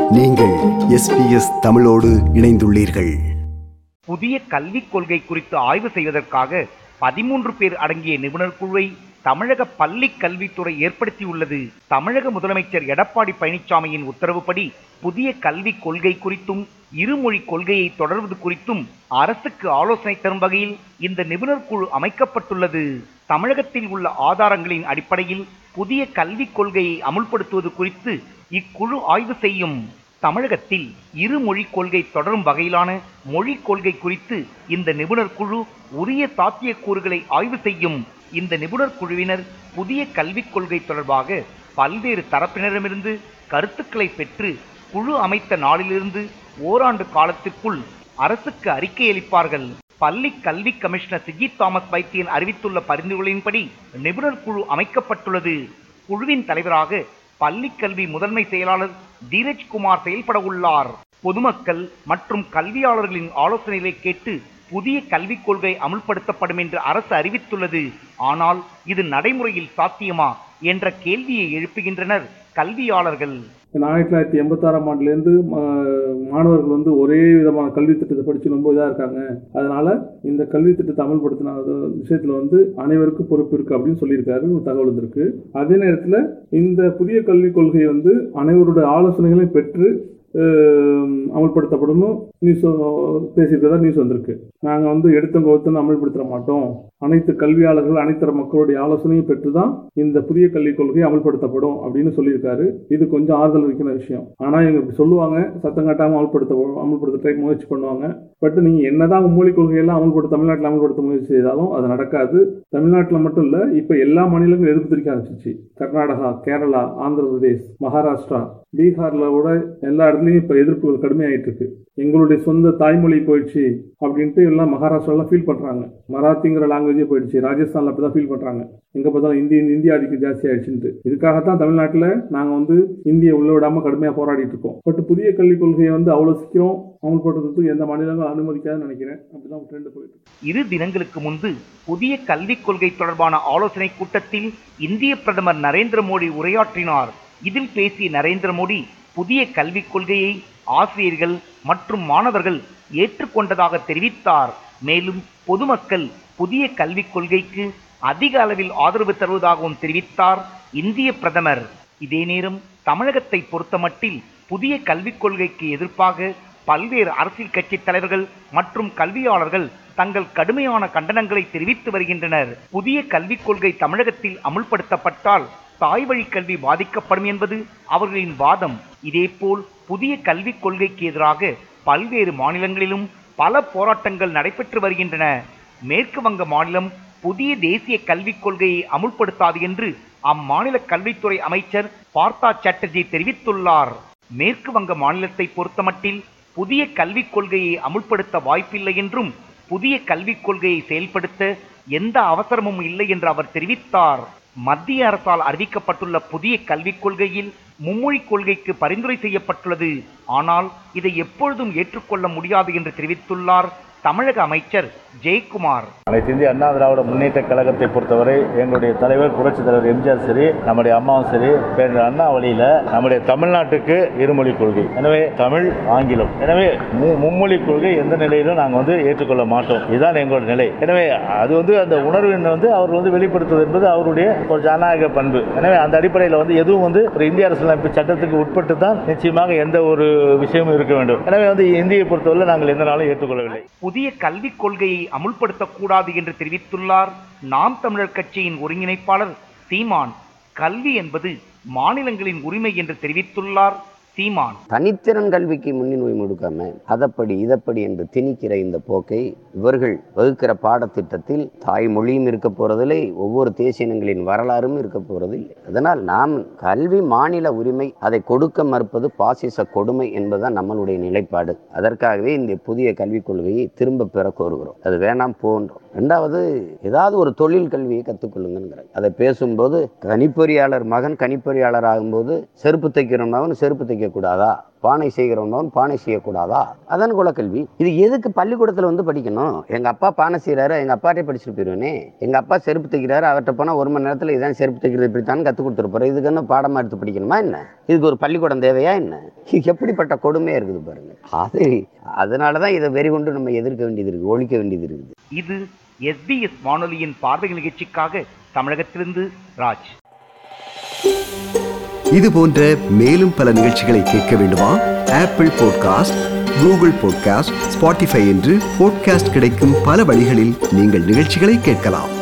நீங்கள் எஸ்பிஎஸ் தமிழோடு இணைந்துள்ளீர்கள் புதிய கல்விக் கொள்கை குறித்து ஆய்வு செய்வதற்காக பதிமூன்று பேர் அடங்கிய நிபுணர் குழுவை தமிழக பள்ளி கல்வித்துறை ஏற்படுத்தியுள்ளது தமிழக முதலமைச்சர் எடப்பாடி பழனிசாமியின் உத்தரவுப்படி புதிய கல்விக் கொள்கை குறித்தும் இருமொழி கொள்கையை தொடர்வது குறித்தும் அரசுக்கு ஆலோசனை தரும் வகையில் இந்த நிபுணர் குழு அமைக்கப்பட்டுள்ளது தமிழகத்தில் உள்ள ஆதாரங்களின் அடிப்படையில் புதிய கல்விக் கொள்கையை அமுல்படுத்துவது குறித்து இக்குழு ஆய்வு செய்யும் தமிழகத்தில் இருமொழி கொள்கை தொடரும் வகையிலான மொழிக் கொள்கை குறித்து இந்த நிபுணர் குழு உரிய சாத்தியக்கூறுகளை ஆய்வு செய்யும் இந்த நிபுணர் குழுவினர் புதிய கல்விக் கொள்கை தொடர்பாக பல்வேறு தரப்பினரிடமிருந்து கருத்துக்களை பெற்று குழு அமைத்த நாளிலிருந்து ஓராண்டு காலத்திற்குள் அரசுக்கு அறிக்கை அளிப்பார்கள் பள்ளி கல்வி கமிஷனர் சிஜித் தாமஸ் வைத்தியன் அறிவித்துள்ள பரிந்துரைகளின்படி நிபுணர் குழு அமைக்கப்பட்டுள்ளது குழுவின் தலைவராக பள்ளிக் கல்வி முதன்மை செயலாளர் தீரஜ் குமார் செயல்பட உள்ளார் பொதுமக்கள் மற்றும் கல்வியாளர்களின் ஆலோசனைகளை கேட்டு புதிய கல்விக் கொள்கை அமுல்படுத்தப்படும் என்று அரசு அறிவித்துள்ளது ஆனால் இது நடைமுறையில் சாத்தியமா என்ற கேள்வியை எழுப்புகின்றனர் கல்வியாளர்கள் ஆயிரத்தி தொள்ளாயிரத்தி எண்பத்தாறாம் ஆண்டுலேருந்து மாணவர்கள் வந்து ஒரே விதமான கல்வி திட்டத்தை படித்து ரொம்ப இதாக இருக்காங்க அதனால இந்த கல்வி திட்டத்தை அமல்படுத்தின விஷயத்தில் வந்து அனைவருக்கும் பொறுப்பு இருக்குது அப்படின்னு சொல்லியிருக்காரு ஒரு தகவல் வந்திருக்கு அதே நேரத்தில் இந்த புதிய கல்விக் கொள்கை வந்து அனைவருடைய ஆலோசனைகளையும் பெற்று அஹ், அமல்படுத்தப்படணும் நியூஸ் பேசியிருக்கிறதா நியூஸ் வந்திருக்கு நாங்கள் வந்து எடுத்தவங்க ஒருத்தனை அமல்படுத்த மாட்டோம் அனைத்து கல்வியாளர்கள் அனைத்து மக்களுடைய ஆலோசனையும் பெற்று தான் இந்த புதிய கல்விக் கொள்கை அமல்படுத்தப்படும் அப்படின்னு சொல்லியிருக்காரு இது கொஞ்சம் ஆறுதல் அளிக்கிற விஷயம் ஆனால் இவங்க இப்படி சொல்லுவாங்க சத்தம் காட்டாமல் அமல்படுத்த அமல்படுத்த ட்ரை முயற்சி பண்ணுவாங்க பட் நீங்கள் என்னதான் மொழி கொள்கையெல்லாம் அமல்படுத்த தமிழ்நாட்டில் அமல்படுத்த முயற்சி செய்தாலும் அது நடக்காது தமிழ்நாட்டில் மட்டும் இல்லை இப்போ எல்லா மாநிலங்களும் எதிர்ப்பு தெரிவிக்க ஆரம்பிச்சிச்சு கர்நாடகா கேரளா ஆந்திர பிரதேஷ் மகாராஷ்டிரா பீகாரில் கூட எல்லா இடத்துலையும் இப்போ எதிர்ப்புகள் கடுமையாயிட்டு இருக்கு எங்களுடைய சொந்த தாய்மொழி போயிடுச்சு அப்படின்ட்டு எல்லாம் மகாராஷ்டிராலாம் ஃபீல் பண்ணுறாங்க மராத்திங்கிற லாங்குவேஜே போயிடுச்சு ராஜஸ்தானில் அப்படி தான் ஃபீல் பண்ணுறாங்க எங்கே பார்த்தாலும் இந்தி இந்தி ஆதிக்கம் ஜாஸ்தி ஆயிடுச்சுன்ட்டு இதுக்காகத்தான் தமிழ்நாட்டில் நாங்கள் வந்து இந்தியை உள்ள விடாமல் கடுமையாக போராடிட்டு இருக்கோம் பட் புதிய கல்விக் கொள்கையை வந்து அவ்வளோ சீக்கிரம் அமல்படுத்துறதுக்கு எந்த மாநிலங்களும் அனுமதிக்காதுன்னு நினைக்கிறேன் அப்படிதான் ட்ரெண்ட் போயிட்டு இருக்கு. இரு தினங்களுக்கு முன்பு புதிய கல்விக் கொள்கை தொடர்பான ஆலோசனை கூட்டத்தில் இந்திய பிரதமர் நரேந்திர மோடி உரையாற்றினார் இதில் பேசிய நரேந்திர மோடி புதிய கல்விக் கொள்கையை ஆசிரியர்கள் மற்றும் மாணவர்கள் ஏற்றுக்கொண்டதாக தெரிவித்தார் மேலும் பொதுமக்கள் புதிய கல்விக் கொள்கைக்கு அதிக அளவில் ஆதரவு தருவதாகவும் தெரிவித்தார் இந்திய பிரதமர் இதே நேரம் தமிழகத்தை பொறுத்தமட்டில் புதிய கல்விக் கொள்கைக்கு எதிர்ப்பாக பல்வேறு அரசியல் கட்சி தலைவர்கள் மற்றும் கல்வியாளர்கள் தங்கள் கடுமையான கண்டனங்களை தெரிவித்து வருகின்றனர் புதிய கல்விக் கொள்கை தமிழகத்தில் அமுல்படுத்தப்பட்டால் தாய் வழி கல்வி பாதிக்கப்படும் என்பது அவர்களின் வாதம் இதேபோல் புதிய கல்விக் கொள்கைக்கு எதிராக பல்வேறு மாநிலங்களிலும் பல போராட்டங்கள் நடைபெற்று வருகின்றன மேற்கு வங்க மாநிலம் புதிய தேசிய கல்விக் கொள்கையை அமுல்படுத்தாது என்று அம்மாநில கல்வித்துறை அமைச்சர் பார்த்தா சாட்டர்ஜி தெரிவித்துள்ளார் மேற்கு வங்க மாநிலத்தை பொறுத்தமட்டில் புதிய கல்விக் கொள்கையை அமுல்படுத்த வாய்ப்பில்லை என்றும் புதிய கல்விக் கொள்கையை செயல்படுத்த எந்த அவசரமும் இல்லை என்று அவர் தெரிவித்தார் மத்திய அரசால் அறிவிக்கப்பட்டுள்ள புதிய கல்விக் கொள்கையில் மும்மொழி கொள்கைக்கு பரிந்துரை செய்யப்பட்டுள்ளது ஆனால் இதை எப்பொழுதும் ஏற்றுக்கொள்ள முடியாது என்று தெரிவித்துள்ளார் தமிழக அமைச்சர் ஜெயக்குமார் அனைத்து இந்திய அண்ணா திராவிட முன்னேற்ற கழகத்தை பொறுத்தவரை எங்களுடைய தலைவர் புரட்சித் தலைவர் எம்ஜிஆர் சரி நம்முடைய அம்மாவும் சரி பேருந்து அண்ணா வழியில் நம்முடைய தமிழ்நாட்டுக்கு இருமொழி கொள்கை எனவே தமிழ் ஆங்கிலம் எனவே மு- மும்மொழி கொள்கை எந்த நிலையிலும் நாங்கள் வந்து ஏற்றுக்கொள்ள மாட்டோம் இதுதான் எங்களோட நிலை எனவே அது வந்து அந்த உணர்வினை வந்து அவர் வந்து வெளிப்படுத்துவது என்பது அவருடைய ஒரு ஜனநாயக பண்பு எனவே அந்த அடிப்படையில் வந்து எதுவும் வந்து ஒரு இந்திய அரசியலமைப்பு சட்டத்துக்கு உட்பட்டு தான் நிச்சயமாக எந்த ஒரு விஷயமும் இருக்க வேண்டும் எனவே வந்து இந்தியை பொறுத்தவரை நாங்கள் எந்த நாளும் ஏற்றுக்கொள்ளவில்லை புதிய கல்விக் கொள்கையை அமுல்படுத்தக்கூடாது என்று தெரிவித்துள்ளார் நாம் தமிழர் கட்சியின் ஒருங்கிணைப்பாளர் சீமான் கல்வி என்பது மாநிலங்களின் உரிமை என்று தெரிவித்துள்ளார் சீமான் தனித்திறன் கல்விக்கு முன்னுரிமை கொடுக்காம அதப்படி இதப்படி என்று திணிக்கிற இந்த போக்கை இவர்கள் வகுக்கிற பாடத்திட்டத்தில் தாய்மொழியும் இருக்க போறதில்லை ஒவ்வொரு தேசிய இனங்களின் வரலாறும் இருக்க போறதில்லை அதனால் நாம் கல்வி மாநில உரிமை அதை கொடுக்க மறுப்பது பாசிச கொடுமை என்பதுதான் நம்மளுடைய நிலைப்பாடு அதற்காகவே இந்த புதிய கல்விக் கொள்கையை திரும்ப பெற கோருகிறோம் அது வேணாம் போன்றோம் ரெண்டாவது ஏதாவது ஒரு தொழில் கல்வியை கற்றுக்கொள்ளுங்கிற அதை பேசும்போது கணிப்பொறியாளர் மகன் கணிப்பொறியாளர் ஆகும்போது செருப்பு தைக்கிற மகன் செருப்பு தைக்க கூடாதா பானை செய்கிறவனவன் பானை செய்யக்கூடாதா அதான் குலக்கல்வி இது எதுக்கு பள்ளிக்கூடத்தில் வந்து படிக்கணும் எங்கள் அப்பா பானை செய்கிறாரு எங்கள் அப்பாட்டே படிச்சுட்டு போயிடுவேனே எங்கள் அப்பா செருப்பு தைக்கிறாரு அவர்கிட்ட போனால் ஒரு மணி நேரத்தில் இதான் செருப்பு தைக்கிறது இப்படித்தான் கற்றுக் கொடுத்துருப்பாரு இதுக்கு என்ன பாடமாக எடுத்து படிக்கணுமா என்ன இதுக்கு ஒரு பள்ளிக்கூடம் தேவையா என்ன இது எப்படிப்பட்ட கொடுமையாக இருக்குது பாருங்க அது அதனால தான் இதை வெறி கொண்டு நம்ம எதிர்க்க வேண்டியது இருக்குது ஒழிக்க வேண்டியது இருக்குது இது எஸ்பிஎஸ் வானொலியின் பார்வை நிகழ்ச்சிக்காக தமிழகத்திலிருந்து ராஜ் இது போன்ற மேலும் பல நிகழ்ச்சிகளை கேட்க வேண்டுமா Apple podcast Google podcast Spotify என்று பாட்காஸ்ட் கிடைக்கும் பல வழிகளில் நீங்கள் நிகழ்ச்சிகளை கேட்கலாம்